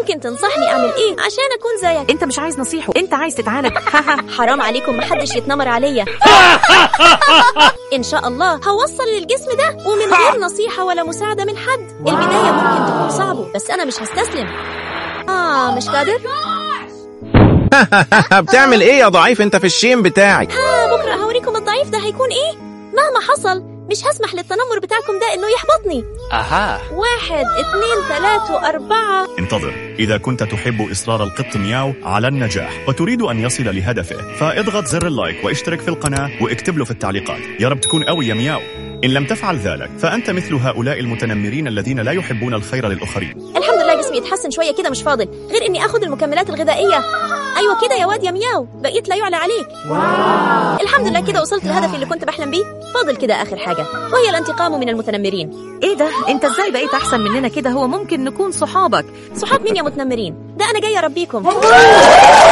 ممكن تنصحني اعمل ايه عشان اكون زيك انت مش عايز نصيحه انت عايز تتعالج حرام عليكم محدش يتنمر عليا ان شاء الله هوصل للجسم ده ومن غير نصيحة ولا مساعدة من حد البداية ممكن تكون صعبة بس انا مش هستسلم اه مش قادر بتعمل ايه يا ضعيف انت في الشيم بتاعي آه بكرة هوريكم الضعيف ده هيكون ايه مهما حصل مش هسمح للتنمر بتاعكم ده انه يحبطني أها واحد اثنين ثلاثة أربعة انتظر إذا كنت تحب إصرار القط مياو على النجاح وتريد أن يصل لهدفه فاضغط زر اللايك واشترك في القناة واكتب له في التعليقات يا رب تكون قوي يا مياو إن لم تفعل ذلك فأنت مثل هؤلاء المتنمرين الذين لا يحبون الخير للآخرين الحمد لله جسمي يتحسن شوية كده مش فاضل غير إني أخذ المكملات الغذائية أيوة كده يا واد يا مياو بقيت لا يعلى عليك واو. الحمد لله كده وصلت لهدفي اللي كنت بحلم بيه فاضل كده آخر حاجة وهي الانتقام من المتنمرين ايه ده انت ازاي بقيت احسن مننا كده هو ممكن نكون صحابك صحاب مين يا متنمرين ده أنا جاية أربيكم